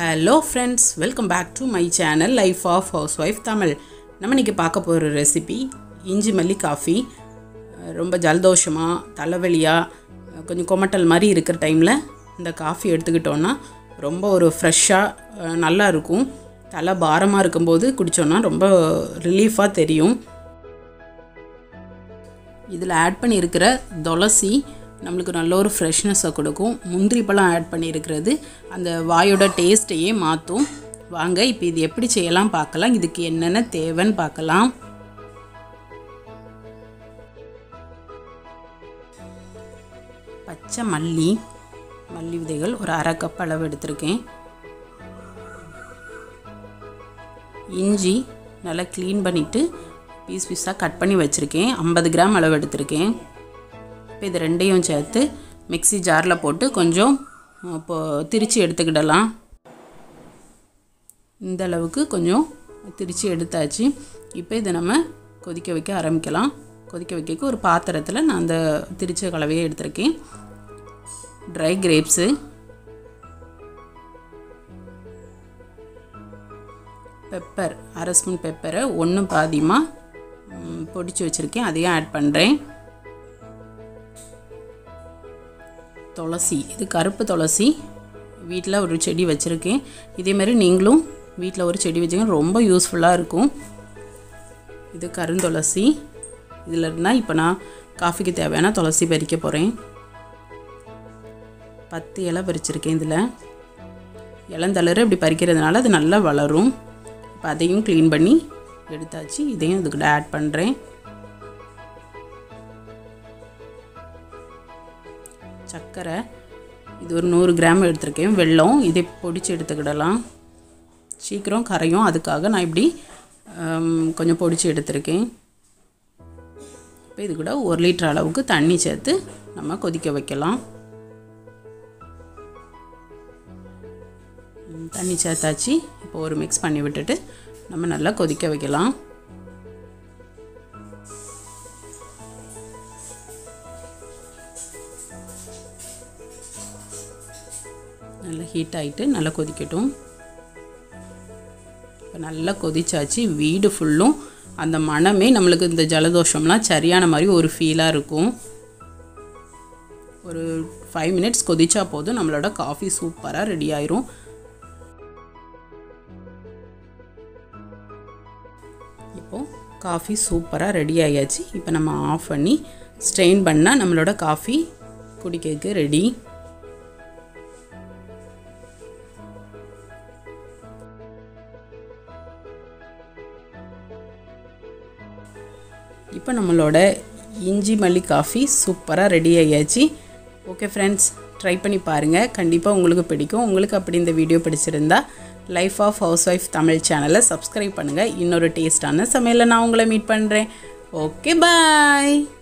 hello friends welcome back to my channel life of house wife Tamil நம்ம இன்றைக்கி பார்க்க போகிற ரெசிபி இஞ்சி மல்லி காஃபி அஹ் ரொம்ப ஜலதோஷமாக தலைவலியாக கொஞ்சம் கொமட்டல் மாதிரி இருக்கிற டைமில் இந்த காஃபி எடுத்துக்கிட்டோன்னா ரொம்ப ஒரு ஃப்ரெஷ்ஷாக நல்லா இருக்கும் தலை பாரமாக இருக்கும்போது குடித்தோன்னா ரொம்ப ரிலீஃபாக தெரியும் இதில் ஆட் பண்ணியிருக்கிற துளசி நம்மளுக்கு நல்ல ஒரு ஃப்ரெஷ்னஸை கொடுக்கும் முந்திரி பழம் ஆட் பண்ணியிருக்கிறது அந்த வாயோட டேஸ்ட்டையே மாற்றும் வாங்க இப்போ இது எப்படி செய்யலாம் பார்க்கலாம் இதுக்கு என்னென்ன தேவைன்னு பார்க்கலாம் பச்சை மல்லி மல்லி விதைகள் ஒரு அரை கப் அளவு எடுத்திருக்கேன் இஞ்சி நல்லா க்ளீன் பண்ணிவிட்டு பீஸ் பீஸாக கட் பண்ணி வச்சுருக்கேன் ஐம்பது கிராம் அளவு எடுத்திருக்கேன் இப்போ இது ரெண்டையும் சேர்த்து மிக்ஸி ஜாரில் போட்டு கொஞ்சம் இப்போது திரித்து எடுத்துக்கிடலாம் இந்த அளவுக்கு கொஞ்சம் திரித்து எடுத்தாச்சு இப்போ இதை நம்ம கொதிக்க வைக்க ஆரம்பிக்கலாம் கொதிக்க வைக்க ஒரு பாத்திரத்தில் நான் அந்த திரிச்ச கலவையை எடுத்திருக்கேன் ட்ரை கிரேப்ஸு பெப்பர் அரை ஸ்பூன் பெப்பரை ஒன்று பாதியமாக பொடிச்சு வச்சுருக்கேன் அதையும் ஆட் பண்ணுறேன் துளசி இது கருப்பு துளசி வீட்டில் ஒரு செடி வச்சுருக்கேன் இதேமாரி நீங்களும் வீட்டில் ஒரு செடி வச்சுங்க ரொம்ப யூஸ்ஃபுல்லாக இருக்கும் இது கருந்துளசி இதில் இருந்தால் இப்போ நான் காஃபிக்கு தேவையான துளசி பறிக்க போகிறேன் பத்து இலை பறிச்சிருக்கேன் இதில் இளந்தளர் இப்படி பறிக்கிறதுனால அது நல்லா வளரும் இப்போ அதையும் க்ளீன் பண்ணி எடுத்தாச்சு இதையும் இதுக்கிட்ட ஆட் பண்ணுறேன் சர்க்கரை இது ஒரு நூறு கிராம் எடுத்திருக்கேன் வெல்லம் இதை பொடிச்சு எடுத்துக்கிடலாம் சீக்கிரம் கரையும் அதுக்காக நான் இப்படி கொஞ்சம் பொடிச்சு எடுத்திருக்கேன் இப்போ இது கூட ஒரு லிட்டர் அளவுக்கு தண்ணி சேர்த்து நம்ம கொதிக்க வைக்கலாம் தண்ணி சேர்த்தாச்சு இப்போ ஒரு மிக்ஸ் பண்ணி விட்டுட்டு நம்ம நல்லா கொதிக்க வைக்கலாம் நல்லா ஹீட் ஆகிட்டு நல்லா கொதிக்கட்டும் இப்போ நல்லா கொதிச்சாச்சு வீடு ஃபுல்லும் அந்த மனமே நம்மளுக்கு இந்த ஜலதோஷம்லாம் சரியான மாதிரி ஒரு ஃபீலாக இருக்கும் ஒரு ஃபைவ் மினிட்ஸ் கொதிச்சா போதும் நம்மளோட காஃபி சூப்பராக ரெடி ஆயிரும் இப்போது காஃபி சூப்பராக ரெடி ஆயாச்சு இப்போ நம்ம ஆஃப் பண்ணி ஸ்ட்ரெயின் பண்ணால் நம்மளோட காஃபி குடிக்கிறதுக்கு ரெடி இப்போ நம்மளோட இஞ்சி மல்லி காஃபி சூப்பராக ரெடி ஆயாச்சு ஓகே ஃப்ரெண்ட்ஸ் ட்ரை பண்ணி பாருங்கள் கண்டிப்பாக உங்களுக்கு பிடிக்கும் உங்களுக்கு அப்படி இந்த வீடியோ பிடிச்சிருந்தா life of house wife Tamil சேனலை சப்ஸ்கிரைப் பண்ணுங்கள் இன்னொரு டேஸ்டான சமையலில் நான் உங்களை மீட் பண்ணுறேன் ஓகே பாய்